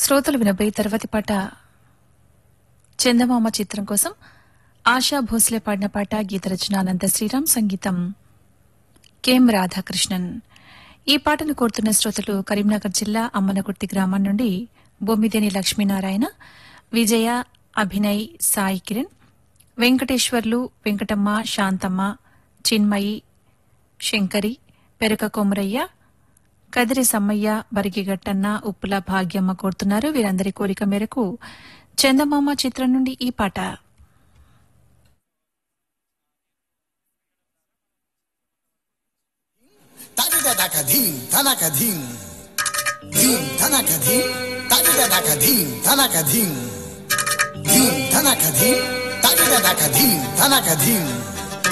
శ్రోతలు వినబోయే తర్వాతి పాట చందమామ చిత్రం కోసం ఆశా భోస్లే పాడిన పాట గీత రచన అనంత శ్రీరామ్ సంగీతం కెఎం రాధాకృష్ణన్ ఈ పాటను కోరుతున్న శ్రోతలు కరీంనగర్ జిల్లా అమ్మనగుర్తి గ్రామం నుండి బొమ్మిదేని లక్ష్మీనారాయణ విజయ అభినయ్ సాయి కిరణ్ వెంకటేశ్వర్లు వెంకటమ్మ శాంతమ్మ చిన్మయి శంకరి పెరక కొమరయ్య కదిరి సమ్మయ్య బరిగిగట్టన్న ఉప్పుల భాగ్యమ్మ కోరుతున్నారు వీరందరి కోరిక మేరకు చందమామ చిత్రం నుండి ఈ పాట తడిదక ధీం తనక ధీం ధీం తనక ధీం తడిదక ధీం తనక ధీం ధీం తనక ధీం తడిదక ధీం తనక ధీం